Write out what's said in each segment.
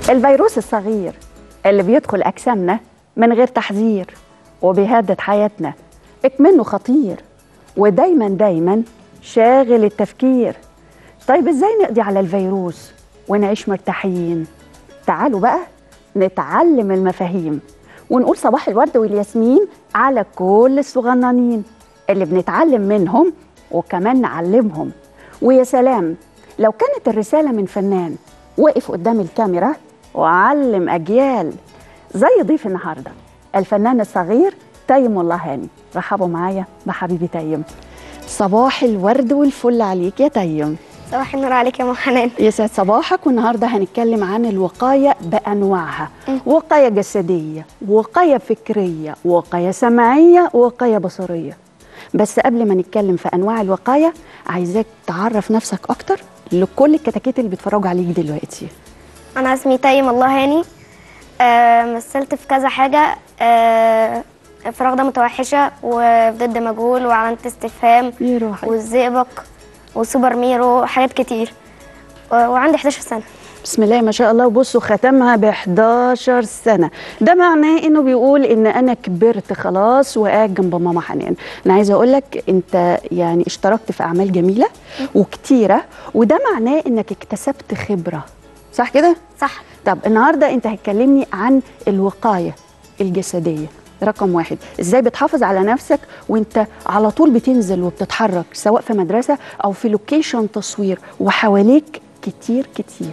الفيروس الصغير اللي بيدخل أجسامنا من غير تحذير وبيهدد حياتنا اكمنه خطير ودايما دايما شاغل التفكير طيب ازاي نقضي على الفيروس ونعيش مرتاحين تعالوا بقى نتعلم المفاهيم ونقول صباح الورد والياسمين على كل الصغننين اللي بنتعلم منهم وكمان نعلمهم ويا سلام لو كانت الرسالة من فنان وقف قدام الكاميرا وعلم أجيال زي ضيف النهاردة الفنان الصغير تيم الله هاني رحبوا معايا بحبيبي تيم صباح الورد والفل عليك يا تيم صباح النور عليك يا ام حنان يسعد صباحك والنهارده هنتكلم عن الوقايه بانواعها وقايه جسديه وقايه فكريه وقايه سمعيه وقايه بصريه بس قبل ما نتكلم في انواع الوقايه عايزاك تعرف نفسك اكتر لكل الكتاكيت اللي بيتفرجوا عليك دلوقتي انا اسمي تيم الله هاني آه مثلت في كذا حاجه آه فراغ ده متوحشه وضد مجهول وعلامه استفهام يا روحي والزئبق وسوبر ميرو حاجات كتير و- وعندي 11 سنه بسم الله ما شاء الله وبصوا ختمها ب 11 سنه ده معناه انه بيقول ان انا كبرت خلاص وقاعد جنب ماما حنان انا عايزه اقول لك انت يعني اشتركت في اعمال جميله وكتيره وده معناه انك اكتسبت خبره صح كده صح طب النهارده انت هتكلمني عن الوقايه الجسديه رقم واحد ازاي بتحافظ على نفسك وانت على طول بتنزل وبتتحرك سواء في مدرسه او في لوكيشن تصوير وحواليك كتير كتير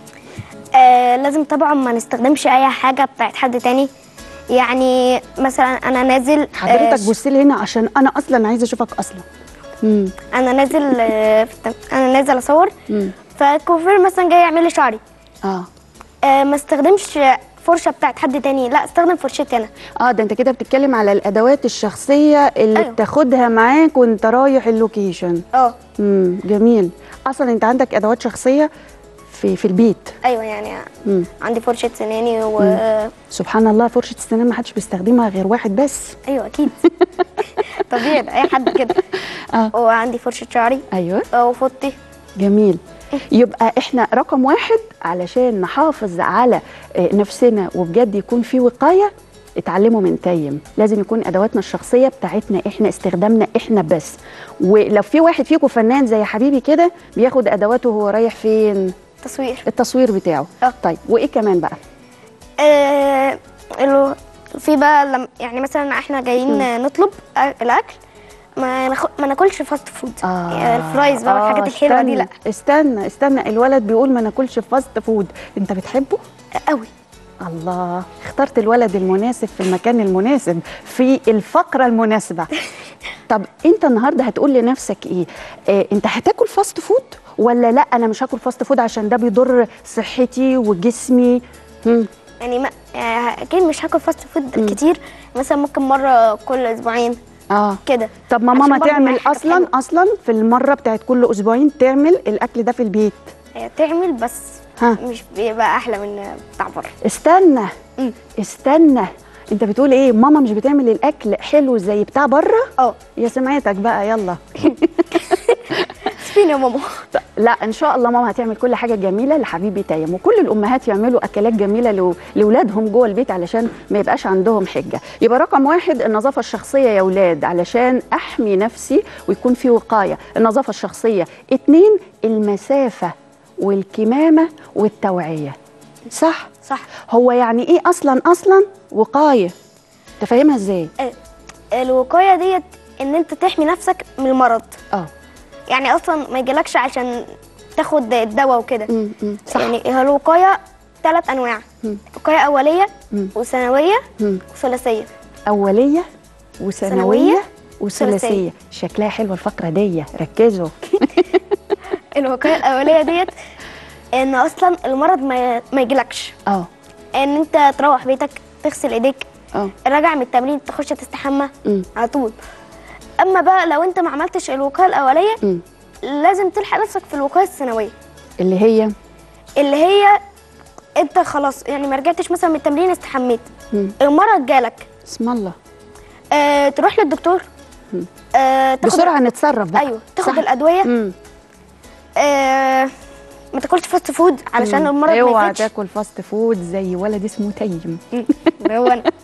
آه لازم طبعا ما نستخدمش اي حاجه بتاعت حد تاني يعني مثلا انا نازل حضرتك آه بص لي هنا عشان انا اصلا عايزه اشوفك اصلا امم انا نازل آه في التم- انا نازل اصور امم فالكوفير مثلا جاي يعمل لي شعري اه آه ما استخدمش فرشه بتاعت حد تاني لا استخدم فرشتي انا اه ده انت كده بتتكلم على الادوات الشخصيه اللي أيوة. بتاخدها معاك وانت رايح اللوكيشن اه امم جميل اصلا انت عندك ادوات شخصيه في في البيت ايوه يعني امم عندي فرشه سناني و سبحان الله فرشه السنان ما حدش بيستخدمها غير واحد بس ايوه اكيد طبيعي ده اي حد كده اه وعندي فرشه شعري ايوه آه، وفوطي جميل يبقى احنا رقم واحد علشان نحافظ على آه، نفسنا وبجد يكون في وقايه اتعلموا من تيم لازم يكون ادواتنا الشخصيه بتاعتنا احنا استخدامنا احنا بس ولو في واحد فيكم فنان زي حبيبي كده بياخد ادواته وهو رايح فين تصوير التصوير بتاعه اه. طيب وايه كمان بقى آه ال- في بقى لم يعني مثلا احنا جايين نطلب أ- الاكل ما ناخ... ما ناكلش فاست فود يعني الفرايز بقى والحاجات الحلوه دي لا استنى استنى الولد بيقول ما ناكلش فاست فود انت بتحبه قوي الله اخترت الولد المناسب في المكان المناسب في الفقرة المناسبة طب انت النهاردة هتقول لنفسك ايه اه انت هتاكل فاست فود ولا لا انا مش هاكل فاست فود عشان ده بيضر صحتي وجسمي هم. يعني ما آه، اكيد مش هاكل فاست فود كتير مثلا ممكن مره كل اسبوعين اه كده طب ما عشان ماما برضه تعمل معايا حاجات اصلا حلوة. اصلا في المرة بتاعت كل اسبوعين تعمل الاكل ده في البيت هي تعمل بس ها. مش بيبقى احلى من بتاع بره استنى مم. استنى انت بتقول ايه ماما مش بتعمل الاكل حلو زي بتاع بره اه يا سمعتك بقى يلا فين يا ماما لا ان شاء الله ماما هتعمل كل حاجه جميله لحبيبي تيم وكل الامهات يعملوا اكلات جميله لو- لاولادهم جوه البيت علشان ما يبقاش عندهم حجه يبقى رقم واحد النظافه الشخصيه يا اولاد علشان احمي نفسي ويكون في وقايه النظافه الشخصيه اتنين المسافه والكمامه والتوعيه صح صح هو يعني ايه اصلا اصلا وقايه تفهمها ازاي آه، الوقايه ديت ان انت تحمي نفسك من المرض اه يعني اصلا ما يجيلكش عشان تاخد الدواء وكده م- م، صح يعني هي الوقايه ثلاث انواع مم. وقايه اوليه مم. وثانويه م. وثلاثيه أولية وثانوية ثانوية وثلاثية وثلاثية. شكلها حلوة الفقرة دي ركزوا الوقايه الاوليه ديت ان اصلا المرض ما ما يجيلكش اه ان انت تروح بيتك تغسل ايديك اه راجع من التمرين تخش تستحمى أمم. على طول اما بقى لو انت ما عملتش الوقايه الاوليه أمم. لازم تلحق نفسك في الوقايه الثانويه اللي هي اللي هي انت خلاص يعني ما رجعتش مثلا من التمرين استحميت مم. المرض جالك اسم الله آه تروح للدكتور آه تاخد بسرعة نتصرف بقى ايوه تاخد صح؟ الادويه مم. آه ما تاكلش فاست فود علشان المرض ما اوعى يزيدش تاكل فاست فود زي ولد اسمه تيم مم. اللي هو انا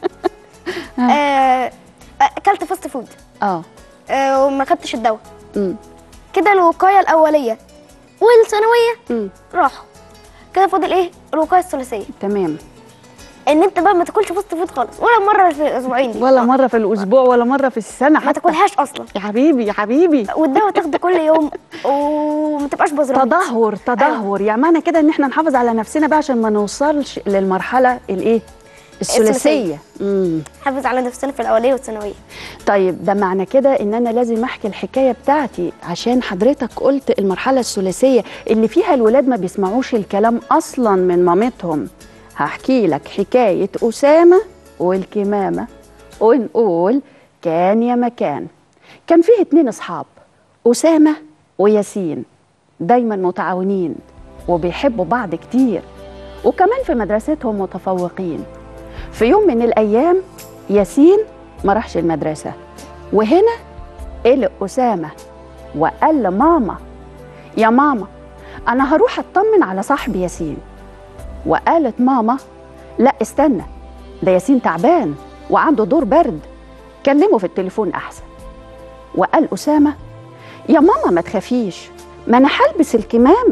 آه، اكلت فاست فود اه آه، وما خدتش الدواء امم كده الوقايه الاوليه والثانويه امم راحوا كده فاضل ايه الوقايه الثلاثيه تمام ان انت بقى ما تاكلش فاست فود خالص ولا مره في الاسبوعين دي ولا مره في الاسبوع ولا مره في السنه ما حتى تاكلهاش اصلا يا حبيبي يا حبيبي والدواء تاخده كل يوم وما تبقاش بزران تدهور تدهور يعني معنى كده ان احنا نحافظ على نفسنا بقى عشان ما نوصلش للمرحله الايه الثلاثيه امم حافظ على نفسنا في الاوليه والثانويه طيب ده معنى كده ان انا لازم احكي الحكايه بتاعتي عشان حضرتك قلت المرحله الثلاثيه اللي فيها الولاد ما بيسمعوش الكلام اصلا من مامتهم هحكي لك حكايه اسامه والكمامه ونقول كان يا مكان كان فيه اتنين اصحاب اسامه وياسين دايما متعاونين وبيحبوا بعض كتير وكمان في مدرستهم متفوقين في يوم من الايام ياسين ما راحش المدرسه وهنا قلق اسامه وقال لماما يا ماما انا هروح اطمن على صاحبي ياسين وقالت ماما لا استنى ده ياسين تعبان وعنده دور برد كلمه في التليفون احسن وقال اسامه يا ماما ما تخافيش ما انا هلبس الكمامه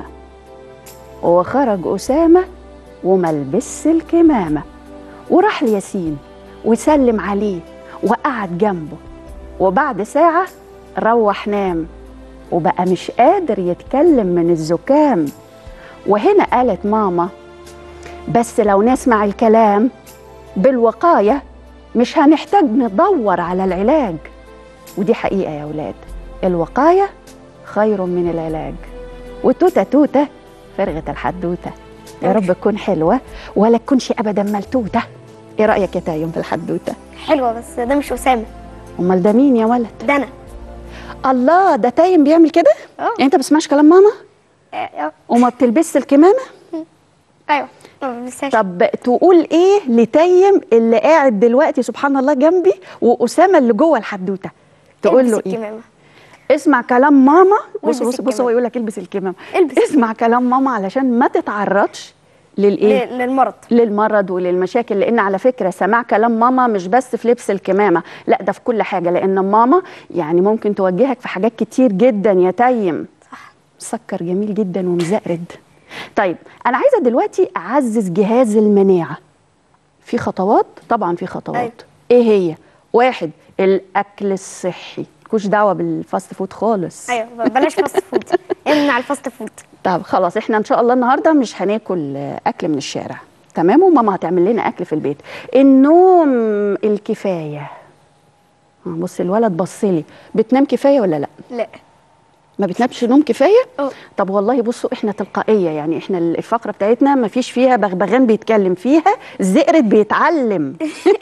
وخرج اسامه وما لبسش الكمامه وراح لياسين وسلم عليه وقعد جنبه وبعد ساعة روح نام وبقى مش قادر يتكلم من الزكام وهنا قالت ماما بس لو نسمع الكلام بالوقاية مش هنحتاج ندور على العلاج ودي حقيقة يا ولاد الوقاية خير من العلاج وتوتة توتة فرغة الحدوتة يا رب تكون حلوة ولا تكونش أبدا ملتوتة ايه رأيك يا تايم في الحدوتة حلوه بس ده مش اسامه امال ده مين يا ولد ده انا الله ده تايم بيعمل كده اه يعني انت بتسمعش كلام ماما آه، آه، وما بتلبسش الكمامه ايوه ما بلبسهاش طب تقول ايه لتايم اللي قاعد دلوقتي سبحان الله جنبي واسامه اللي جوه الحدوته تقول البس له ايه الكمامة. اسمع كلام ماما بص والبس بص بص هو الكمامة. يقول لك البس الكمامه البس اسمع كلام ماما علشان ما تتعرضش للايه ل- للمرض للمرض وللمشاكل لان على فكره سماع كلام ماما مش بس في لبس الكمامه لا ده في كل حاجه لان ماما يعني ممكن توجهك في حاجات كتير جدا يا تيم صح مسكر جميل جدا ومزقرد طيب انا عايزه دلوقتي اعزز جهاز المناعه في خطوات طبعا في خطوات أيوة. ايه هي واحد الاكل الصحي ملكوش دعوه بالفاست فود خالص ايوه بلاش فاست فود امنع الفاست فود طب خلاص احنا ان شاء الله النهارده مش هناكل آه، اكل من الشارع تمام وماما هتعمل لنا اكل في البيت النوم الكفايه آه، بص الولد بص لي بتنام كفايه ولا لا لا ما بتنامش نوم كفايه اه طب والله بصوا احنا تلقائيه يعني احنا الفقره بتاعتنا ما فيش فيها بغبغان بيتكلم فيها زئرت بيتعلم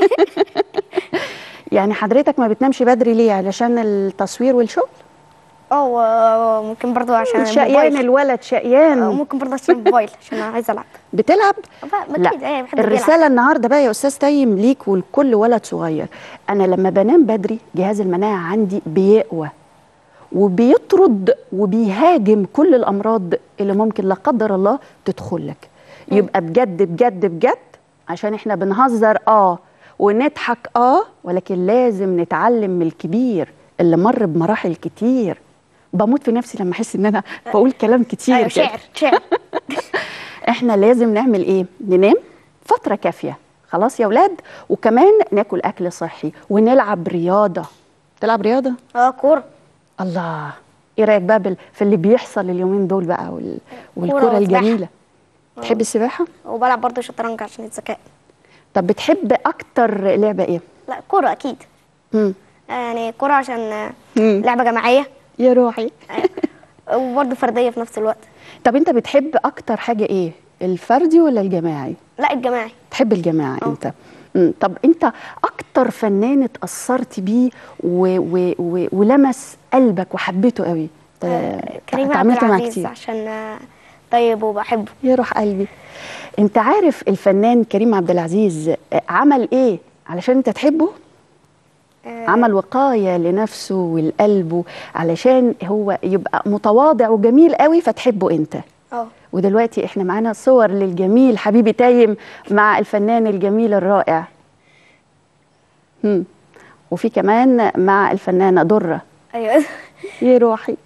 يعني حضرتك ما بتنامش بدري ليه علشان التصوير والشغل اه وممكن برضو عشان شقيان الموبايل الولد آه، شقيان وممكن برضو عشان الموبايل عشان انا عايزه العب بتلعب بقى- لا اكيد ايه بحب الرساله الرسالة النهاردة بقى يا أستاذ تيم ليك ولكل ولد صغير أنا لما بنام بدري جهاز المناعة عندي بيقوى وبيطرد وبيهاجم كل الأمراض اللي ممكن لا قدر الله تدخل لك يبقى بجد بجد بجد عشان احنا بنهزر اه ونضحك اه ولكن لازم نتعلم من الكبير اللي مر بمراحل كتير بموت في نفسي لما احس ان انا بقول كلام كتير ايوه كده. شعر شعر احنا لازم نعمل ايه ننام فتره كافيه خلاص يا ولاد وكمان ناكل اكل صحي ونلعب رياضه تلعب رياضه اه كوره الله ايه رايك بقى بال- في اللي بيحصل اليومين دول بقى وال... والكره وسباحة. الجميله تحب السباحه وبلعب برضو شطرنج عشان الذكاء طب بتحب اكتر لعبه ايه لا كوره اكيد مم. يعني كوره عشان مم. لعبه جماعيه يا روحي وبرضو فرديه في نفس الوقت طب انت بتحب اكتر حاجه ايه الفردي ولا الجماعي لا الجماعي تحب الجماعة اه. انت مم. طب انت اكتر فنان اتأثرت بيه و... و... و... ولمس قلبك وحبيته قوي ت- آه، كريم عبد اتعاملت معاه العزيز كتير عشان آه، طيب وبحبه يا روح قلبي انت عارف الفنان كريم عبد العزيز آه، عمل ايه علشان انت تحبه آه، عمل وقاية لنفسه ولقلبه علشان هو يبقى متواضع وجميل قوي فتحبه انت اه ودلوقتي احنا معانا صور للجميل حبيبي تايم مع الفنان الجميل الرائع هم. وفي كمان مع الفنانه دره ايوه يا روحي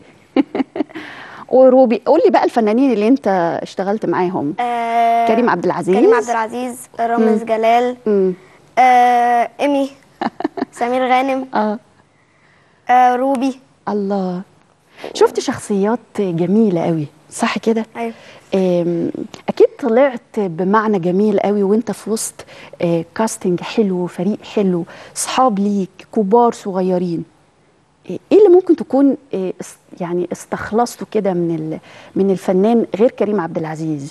وروبي قول لي بقى الفنانين اللي انت اشتغلت معاهم آه كريم عبد العزيز كريم عبد العزيز رامز جلال امم آه ايمي سمير غانم اه آه روبي الله شفت شخصيات جميله قوي صح كده ايوه آم، اكيد طلعت بمعنى جميل قوي وانت في وسط آه، كاستنج حلو فريق حلو صحاب ليك كبار صغيرين آه، ايه اللي ممكن تكون آه، اس- يعني استخلصته كده من ال- من الفنان غير كريم عبد العزيز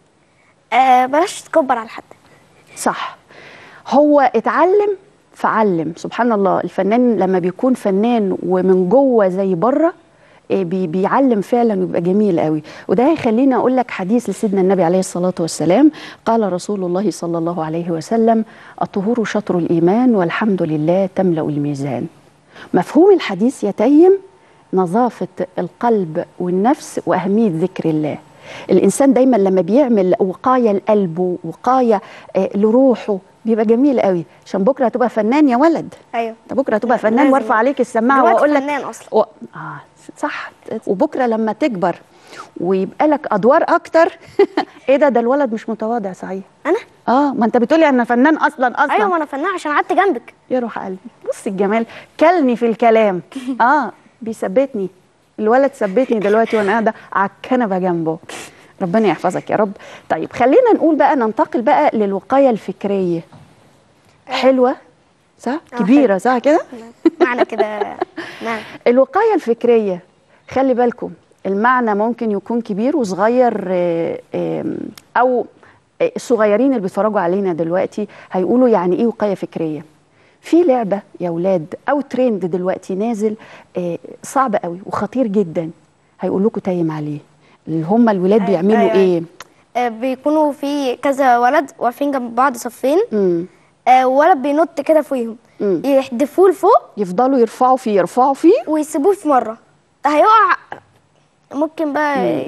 آه بلاش تكبر على حد صح هو اتعلم فعلم سبحان الله الفنان لما بيكون فنان ومن جوه زي بره إيه بي بيعلم فعلا ويبقى جميل قوي وده هيخليني اقول لك حديث لسيدنا النبي عليه الصلاه والسلام قال رسول الله صلى الله عليه وسلم الطهور شطر الايمان والحمد لله تملا الميزان مفهوم الحديث يتيم نظافه القلب والنفس واهميه ذكر الله الانسان دايما لما بيعمل وقايه لقلبه وقايه آه، لروحه بيبقى جميل قوي عشان بكره هتبقى فنان يا ولد ايوه انت بكره هتبقى فنان لازم. وارفع عليك السماعه دلوقتي واقول لك فنان اصلا و... اه صح وبكره لما تكبر ويبقى لك ادوار اكتر ايه ده ده الولد مش متواضع صحيح انا اه ما انت بتقولي انا فنان اصلا اصلا ايوه ما انا فنان عشان قعدت جنبك يا روح قلبي بص الجمال كلني في الكلام اه بيثبتني الولد ثبتني دلوقتي وانا قاعده على الكنبه جنبه ربنا يحفظك يا رب طيب خلينا نقول بقى ننتقل بقى للوقايه الفكريه حلوه صح آه، كبيره صح كده معنى كده نعم الوقايه الفكريه خلي بالكم المعنى ممكن يكون كبير وصغير آه، آم، او آه، الصغيرين اللي بيتفرجوا علينا دلوقتي هيقولوا يعني ايه وقايه فكريه في لعبه يا اولاد او ترند دلوقتي نازل آه، صعب قوي وخطير جدا هيقول لكم تايم عليه اللي هم الولاد أيوة، بيعملوا أيوة. ايه آه بيكونوا في كذا ولد واقفين جنب بعض صفين مم. آه ولد بينط كده فوقيهم مم. يحدفوه لفوق يفضلوا يرفعوا فيه يرفعوا فيه ويسيبوه في مره هيقع ممكن بقى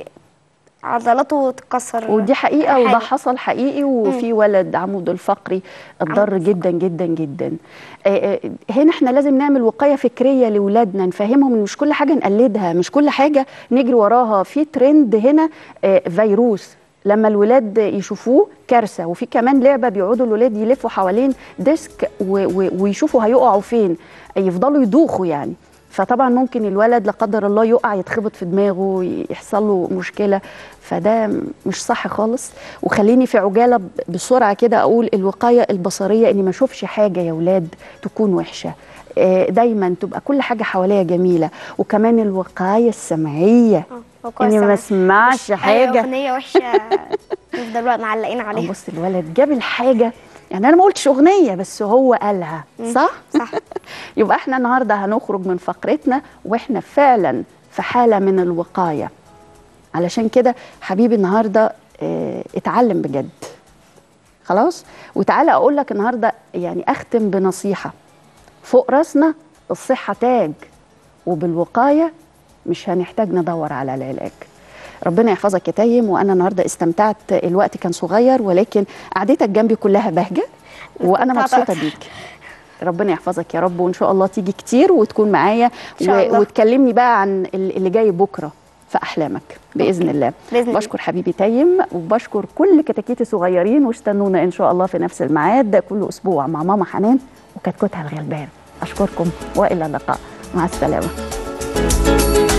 عضلاته تتكسر ودي حقيقة وده حاجة. حصل حقيقي وفي ولد عمود الفقري اتضر جدا جدا جدا آه، آه، هنا احنا لازم نعمل وقاية فكرية لولادنا نفهمهم ان مش كل حاجة نقلدها مش كل حاجة نجري وراها في ترند هنا آه، فيروس لما الولاد يشوفوه كارثة وفي كمان لعبة بيقعدوا الولاد يلفوا حوالين ديسك و- و- ويشوفوا هيقعوا فين يفضلوا يدوخوا يعني فطبعا ممكن الولد لا قدر الله يقع يتخبط في دماغه يحصل له مشكله فده مش صح خالص وخليني في عجاله ب- بسرعه كده اقول الوقايه البصريه اني ما اشوفش حاجه يا ولاد تكون وحشه آه، دايما تبقى كل حاجه حواليا جميله وكمان الوقايه السمعيه آه، وقاية اني ما سمعية. اسمعش أي حاجه اغنيه وحشه نفضل بقى معلقين آه، عليها بص الولد جاب الحاجه يعني انا ما قلتش اغنيه بس هو قالها صح صح يبقى احنا النهارده هنخرج من فقرتنا واحنا فعلا في حاله من الوقايه علشان كده حبيبي النهارده اه اتعلم بجد خلاص وتعالى اقول لك النهارده يعني اختم بنصيحه فوق راسنا الصحه تاج وبالوقايه مش هنحتاج ندور على العلاج ربنا يحفظك يا تايم وانا النهارده استمتعت الوقت كان صغير ولكن قعدتك جنبي كلها بهجه وانا استمتعت مبسوطه أكتر. بيك ربنا يحفظك يا رب وان شاء الله تيجي كتير وتكون معايا إن شاء الله. وتكلمني بقى عن ال- اللي جاي بكره في احلامك باذن الله بإذن الله. بشكر حبيبي تايم وبشكر كل كتاكيتي صغيرين واستنونا ان شاء الله في نفس الميعاد كل اسبوع مع ماما حنان وكتكوتها الغلبان اشكركم والى اللقاء مع السلامه